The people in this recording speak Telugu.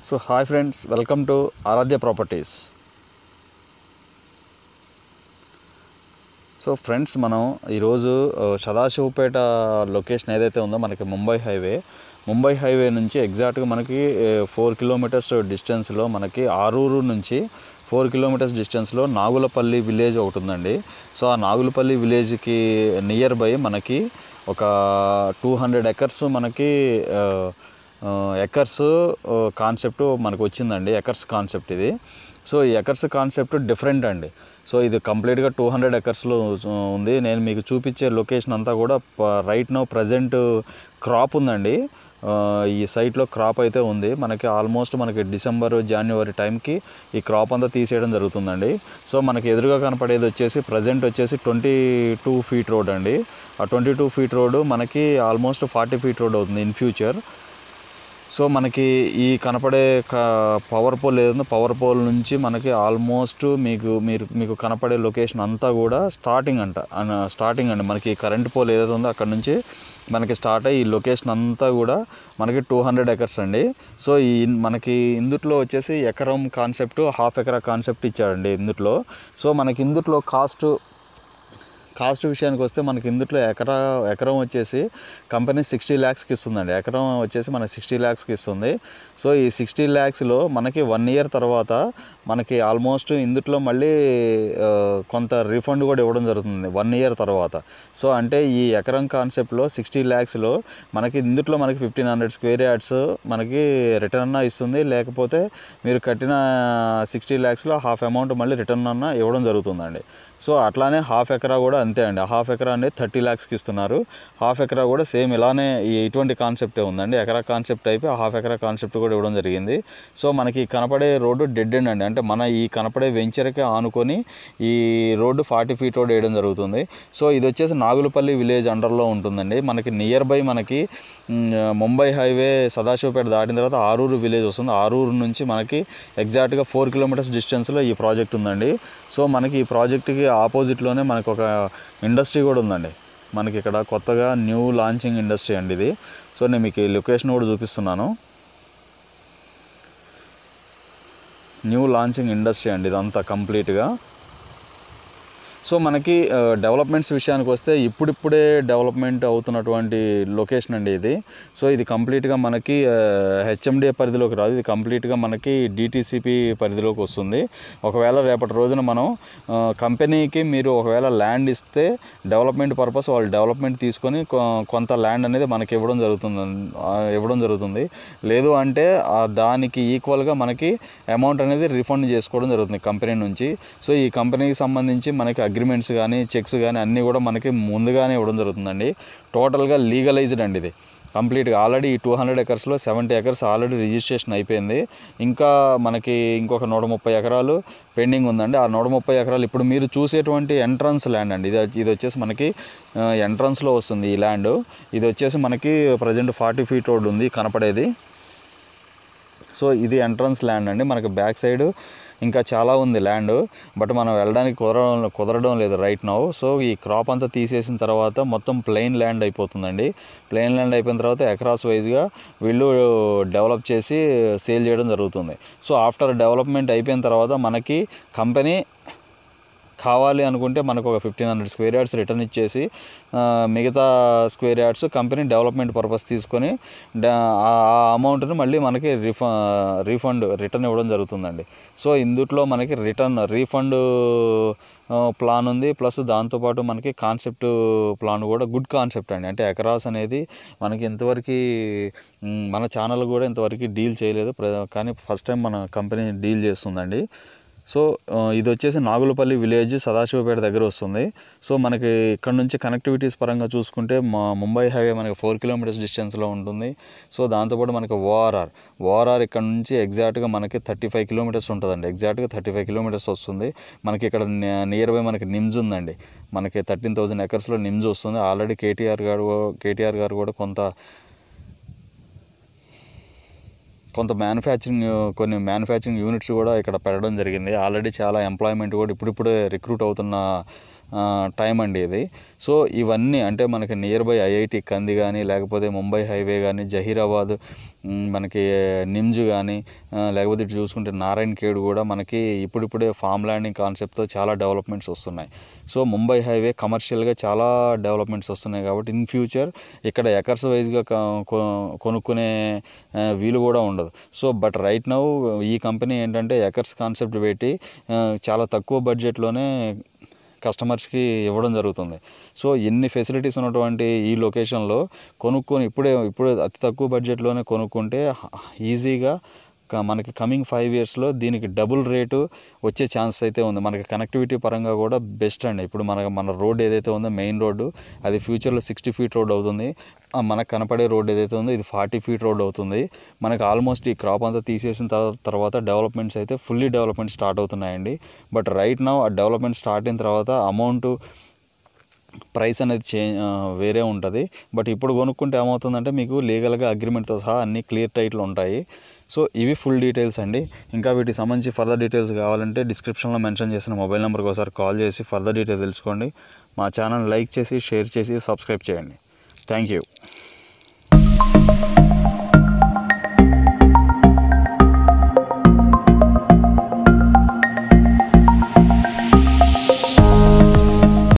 so hi friends welcome to Aaradhya properties so friends మనం ఈరోజు ఆ, సదాశివపేట లొకేషన్ ఏదైతే ఉందో మనకి ముంబై హైవే ముంబై హైవే నుంచి ఎగ్జాక్ట్గా మనకి ఫోర్ కిలోమీటర్స్ డిస్టెన్స్లో మనకి ఆరూరు నుంచి ఫోర్ కిలోమీటర్స్ డిస్టెన్స్లో నాగులపల్లి విలేజ్ ఒకటి ఉందండి సో ఆ నాగులపల్లి విలేజ్కి నియర్ బై మనకి ఒక టూ హండ్రెడ్ ఎకర్స్ మనకి ఎకర్స్ కాన్సెప్ట్ మనకు వచ్చిందండి ఎకర్స్ కాన్సెప్ట్ ఇది సో ఈ ఎకర్స్ కాన్సెప్ట్ డిఫరెంట్ అండి సో ఇది కంప్లీట్గా టూ హండ్రెడ్ ఎకర్స్లో ఉంది నేను మీకు చూపించే లొకేషన్ అంతా కూడా రైట్ నో ప్రజెంట్ క్రాప్ ఉందండి ఆ, ఈ సైట్లో క్రాప్ అయితే ఉంది మనకి ఆల్మోస్ట్ మనకి డిసెంబర్ జనవరి టైంకి ఈ క్రాప్ అంతా తీసేయడం జరుగుతుందండి సో మనకి ఎదురుగా కనపడేది వచ్చేసి ప్రజెంట్ వచ్చేసి ట్వంటీ టూ ఫీట్ రోడ్ అండి ఆ ట్వంటీ టూ ఫీట్ రోడ్ మనకి ఆల్మోస్ట్ ఫార్టీ ఫీట్ రోడ్ అవుతుంది ఇన్ ఫ్యూచర్ సో మనకి ఈ కనపడే పవర్ పోల్ ఏదైనా పవర్ పోల్ నుంచి మనకి ఆల్మోస్ట్ మీకు మీరు మీకు కనపడే లొకేషన్ అంతా కూడా స్టార్టింగ్ అంట అన- స్టార్టింగ్ అండి మనకి కరెంట్ పోల్ ఏదైతే ఉందో అక్కడ నుంచి మనకి స్టార్ట్ అయ్యి ఈ లొకేషన్ అంతా కూడా మనకి టూ హండ్రెడ్ ఎకర్స్ అండి సో ఈ మనకి ఇందుట్లో వచ్చేసి ఎకరం కాన్సెప్ట్ హాఫ్ ఎకరా కాన్సెప్ట్ ఇచ్చాడండి ఇందుట్లో సో మనకి ఇందుట్లో కాస్ట్ కాస్ట్ విషయానికి వస్తే మనకి ఇందుట్లో ఎకరా ఎకరం వచ్చేసి కంపెనీ సిక్స్టీ ల్యాక్స్కి ఇస్తుందండి ఎకరం వచ్చేసి మనకి సిక్స్టీ ల్యాక్స్కి ఇస్తుంది సో ఈ సిక్స్టీ ల్యాక్స్లో మనకి వన్ ఇయర్ తర్వాత మనకి ఆల్మోస్ట్ ఇందుట్లో మళ్ళీ ఆ, కొంత రీఫండ్ కూడా ఇవ్వడం జరుగుతుంది వన్ ఇయర్ తర్వాత సో అంటే ఈ ఎకరం కాన్సెప్ట్లో సిక్స్టీ ల్యాక్స్లో మనకి ఇందుట్లో మనకి ఫిఫ్టీన్ హండ్రెడ్ స్క్వేర్ యార్డ్స్ మనకి రిటర్న్ అన్న ఇస్తుంది లేకపోతే మీరు కట్టిన సిక్స్టీ ల్యాక్స్లో హాఫ్ అమౌంట్ మళ్ళీ రిటర్న్ అన్న ఇవ్వడం జరుగుతుందండి సో అట్లానే హాఫ్ ఎకరా కూడా అంతే అండి హాఫ్ ఎకరా అనేది థర్టీ ల్యాక్స్కి ఇస్తున్నారు హాఫ్ ఎకరా కూడా సేమ్ ఇలానే ఈ ఇటువంటి కాన్సెప్టే ఉందండి ఎకరా కాన్సెప్ట్ అయిపోయి హాఫ్ ఎకరా కాన్సెప్ట్ కూడా ఇవ్వడం జరిగింది సో మనకి కనపడే రోడ్డు డెడ్ ఎండ్ అండి అంటే మన ఈ కనపడే వెంచర్కి ఆనుకొని ఈ రోడ్డు ఫార్టీ ఫీట్ రోడ్ వేయడం జరుగుతుంది సో ఇది వచ్చేసి నాగులపల్లి విలేజ్ అండర్లో ఉంటుందండి మనకి నియర్ బై మనకి మ్, ముంబై హైవే సదాశివపేట దాటిన తర్వాత ఆరూరు విలేజ్ వస్తుంది ఆరూరు నుంచి మనకి ఎగ్జాక్ట్గా ఫోర్ కిలోమీటర్స్ డిస్టెన్స్లో ఈ ప్రాజెక్ట్ ఉందండి సో మనకి ఈ ప్రాజెక్ట్కి ఆపోజిట్లోనే మనకు ఒక ఇండస్ట్రీ కూడా ఉందండి మనకి ఇక్కడ కొత్తగా న్యూ లాంచింగ్ ఇండస్ట్రీ అండి ఇది సో నేను మీకు ఈ లొకేషన్ కూడా చూపిస్తున్నాను న్యూ లాంచింగ్ ఇండస్ట్రీ అండి ఇదంతా కంప్లీట్గా సో మనకి ఆ, డెవలప్మెంట్స్ విషయానికి వస్తే ఇప్పుడిప్పుడే డెవలప్మెంట్ అవుతున్నటువంటి లొకేషన్ అండి ఇది సో ఇది కంప్లీట్గా మనకి హెచ్ఎండిఏ పరిధిలోకి రాదు ఇది కంప్లీట్గా మనకి డిటీసీపీ పరిధిలోకి వస్తుంది ఒకవేళ రేపటి రోజున మనం ఆ, కంపెనీకి మీరు ఒకవేళ ల్యాండ్ ఇస్తే డెవలప్మెంట్ పర్పస్ వాళ్ళు డెవలప్మెంట్ తీసుకొని కొ- కొంత ల్యాండ్ అనేది మనకి ఇవ్వడం జరుగుతుంది ఆ, ఇవ్వడం జరుగుతుంది లేదు అంటే ఆ దానికి ఈక్వల్గా మనకి అమౌంట్ అనేది రిఫండ్ చేసుకోవడం జరుగుతుంది కంపెనీ నుంచి సో ఈ కంపెనీకి సంబంధించి మనకి అగ్రిమెంట్స్ కానీ చెక్స్ కానీ అన్నీ కూడా మనకి ముందుగానే ఇవ్వడం జరుగుతుందండి టోటల్గా లీగలైజ్డ్ అండి ఇది కంప్లీట్గా ఆల్రెడీ ఈ టూ హండ్రెడ్ ఎకర్స్లో సెవెంటీ ఎకర్స్ ఆల్రెడీ రిజిస్ట్రేషన్ అయిపోయింది ఇంకా మనకి ఇంకొక నూట ముప్పై ఎకరాలు పెండింగ్ ఉందండి ఆ నూట ముప్పై ఎకరాలు ఇప్పుడు మీరు చూసేటువంటి ఎంట్రన్స్ ల్యాండ్ అండి ఇది ఇది వచ్చేసి మనకి ఎంట్రన్స్లో వస్తుంది ఈ ల్యాండ్ ఇది వచ్చేసి మనకి ప్రజెంట్ ఫార్టీ ఫీట్ రోడ్ ఉంది కనపడేది సో ఇది ఎంట్రన్స్ ల్యాండ్ అండి మనకి బ్యాక్ సైడ్ ఇంకా చాలా ఉంది ల్యాండ్ బట్ మనం వెళ్ళడానికి కుదరడం కుదరడం లేదు రైట్ నౌ సో ఈ క్రాప్ అంతా తీసేసిన తర్వాత మొత్తం ప్లెయిన్ ల్యాండ్ అయిపోతుందండి ప్లెయిన్ ల్యాండ్ అయిపోయిన తర్వాత ఎకరాస్ వైజ్గా వీళ్ళు డెవలప్ చేసి సేల్ చేయడం జరుగుతుంది సో ఆఫ్టర్ డెవలప్మెంట్ అయిపోయిన తర్వాత మనకి కంపెనీ కావాలి అనుకుంటే మనకు ఒక fifteen hundred square yards return ఇచ్చేసి ఆ, మిగతా square yards company development purpose తీసుకొని డా- ఆ అమౌంట్ని మళ్ళీ మనకి రిఫ రీఫండ్ రిటర్న్ ఇవ్వడం జరుగుతుందండి సో ఇందుట్లో మనకి రిటర్న్ రీఫండ్ ప్లాన్ ఉంది ప్లస్ దాంతోపాటు మనకి కాన్సెప్ట్ ప్లాన్ కూడా గుడ్ కాన్సెప్ట్ అండి అంటే ఎకరాస్ అనేది మనకి ఇంతవరకు మ్, మన ఛానల్ కూడా ఇంతవరకు డీల్ చేయలేదు ప్ర- కానీ ఫస్ట్ టైం మన కంపెనీ డీల్ చేస్తుందండి సో ఆ, ఇది వచ్చేసి నాగులపల్లి విలేజ్ సదాశివపేట దగ్గర వస్తుంది సో మనకి ఇక్కడ నుంచి కనెక్టివిటీస్ పరంగా చూసుకుంటే మా ముంబై హైవే మనకి ఫోర్ కిలోమీటర్స్ డిస్టెన్స్లో ఉంటుంది సో దాంతోపాటు మనకి ఓఆర్ఆర్ ఓఆర్ఆర్ ఇక్కడ నుంచి ఎగ్జాక్ట్గా మనకి థర్టీ ఫైవ్ కిలోమీటర్స్ ఉంటుందండి ఎగ్జాక్ట్గా థర్టీ ఫైవ్ కిలోమీటర్స్ వస్తుంది మనకి ఇక్కడ నియర్ బై మనకి నిమ్స్ ఉందండి మనకి థర్టీన్ థౌజండ్ ఎకర్స్లో నిమ్స్ వస్తుంది ఆల్రెడీ కేటీఆర్ గారు కేటీఆర్ గారు కూడా కొంత కొంత మ్యానుఫ్యాక్చరింగ్ కొన్ని మ్యానుఫ్యాక్చరింగ్ యూనిట్స్ కూడా ఇక్కడ పెట్టడం జరిగింది ఆల్రెడీ చాలా ఎంప్లాయ్మెంట్ కూడా ఇప్పుడిప్పుడే రిక్రూట్ అవుతున్న టైం అండి ఇది సో ఇవన్నీ అంటే మనకి నియర్ బై ఐఐటి కంది కానీ లేకపోతే ముంబై హైవే కానీ జహీరాబాద్ మ్, మనకి నిమ్జ్ కానీ లేకపోతే ఇటు చూసుకుంటే నారాయణ్ ఖేడ్ కూడా మనకి ఇప్పుడిప్పుడే ఫామ్ ల్యాండింగ్ కాన్సెప్ట్తో చాలా డెవలప్మెంట్స్ వస్తున్నాయి సో ముంబై హైవే కమర్షియల్గా చాలా డెవలప్మెంట్స్ వస్తున్నాయి కాబట్టి ఇన్ ఫ్యూచర్ ఇక్కడ ఎకర్స్ వైజ్గా కొనుక్కునే ఆ, వీలు కూడా ఉండదు సో బట్ రైట్ నౌ ఈ కంపెనీ ఏంటంటే ఎకర్స్ కాన్సెప్ట్ పెట్టి ఆ, చాలా తక్కువ బడ్జెట్లోనే కస్టమర్స్కి ఇవ్వడం జరుగుతుంది సో ఎన్ని ఫెసిలిటీస్ ఉన్నటువంటి ఈ లొకేషన్లో కొనుక్కొని ఇప్పుడే ఇప్పుడే అతి తక్కువ బడ్జెట్లోనే కొనుక్కుంటే ఈజీగా క- మనకి కమింగ్ ఫైవ్ ఇయర్స్లో దీనికి డబుల్ రేటు వచ్చే ఛాన్స్ అయితే ఉంది మనకి కనెక్టివిటీ పరంగా కూడా బెస్ట్ అండి ఇప్పుడు మన మన రోడ్ ఏదైతే ఉందో మెయిన్ రోడ్డు అది ఫ్యూచర్లో సిక్స్టీ ఫీట్ రోడ్ అవుతుంది ఆ మనకు కనపడే రోడ్ ఏదైతే ఉందో ఇది ఫార్టీ ఫీట్ రోడ్ అవుతుంది మనకి ఆల్మోస్ట్ ఈ క్రాప్ అంతా తీసేసిన తర్వా- తర్వాత డెవలప్మెంట్స్ అయితే ఫుల్లీ డెవలప్మెంట్ స్టార్ట్ అవుతున్నాయండి బట్ రైట్ నౌ ఆ డెవలప్మెంట్ స్టార్ట్ అయిన తర్వాత అమౌంట్ ప్రైస్ అనేది చే ఆ, వేరే ఉంటుంది బట్ ఇప్పుడు కొనుక్కుంటే ఏమవుతుందంటే మీకు లీగల్గా అగ్రిమెంట్తో సహా అన్ని క్లియర్ టైట్లు ఉంటాయి సో ఇవి ఫుల్ డీటెయిల్స్ అండి ఇంకా వీటికి సంబంధించి ఫర్దర్ డీటెయిల్స్ కావాలంటే డిస్క్రిప్షన్లో మెన్షన్ చేసిన మొబైల్ నెంబర్కి ఒకసారి కాల్ చేసి ఫర్దర్ డీటెయిల్స్ తెలుసుకోండి మా ఛానల్ లైక్ చేసి షేర్ చేసి సబ్స్క్రైబ్ చేయండి థ్యాంక్ యూ